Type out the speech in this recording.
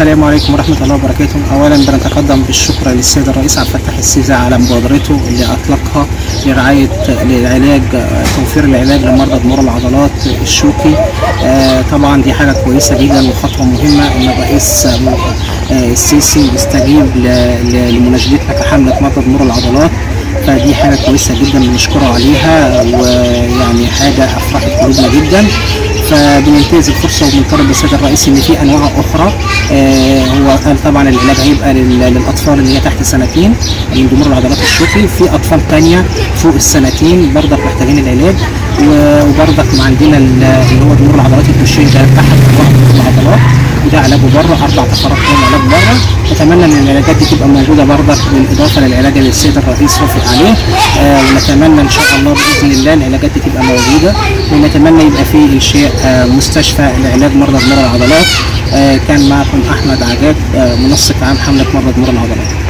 السلام عليكم ورحمة الله وبركاته أولا بنتقدم بالشكر للسيد الرئيس عبد الفتاح السيسي على مبادرته اللي أطلقها لرعاية للعلاج توفير العلاج لمرضى ضمور العضلات الشوكي آه، طبعا دي حاجة كويسة جدا وخطوة مهمة إن الرئيس آه، السيسي يستجيب ل- ل- لمناشدتنا كحملة مرضى ضمور العضلات فدي حاجة كويسة جدا بنشكره عليها ويعني حاجة أفرحت قلوبنا جدا فبننتهز الفرصة وبنطالب بالسيد الرئيس إن في أنواع أخرى آه هو قال طبعا العلاج هيبقى لل- للأطفال اللي هي تحت سنتين من ضمور العضلات الشوكي في أطفال تانية فوق السنتين برضك محتاجين العلاج و- وبرضك ما عندنا ال- اللي هو ضمور العضلات الدوشية ده أحد أنواع ضمور العضلات وده علاجه بره اربع فقرات من علاج بره نتمنى ان العلاجات دي تبقى موجوده برضك بالاضافه للعلاج اللي السيد الرئيس وافق عليه آه ونتمنى ان شاء الله باذن الله العلاجات دي تبقى موجوده ونتمنى يبقى في انشاء آه مستشفى لعلاج مرضى ضمور العضلات آه كان معكم احمد عجاج آه منسق عام حمله مرضى ضمور العضلات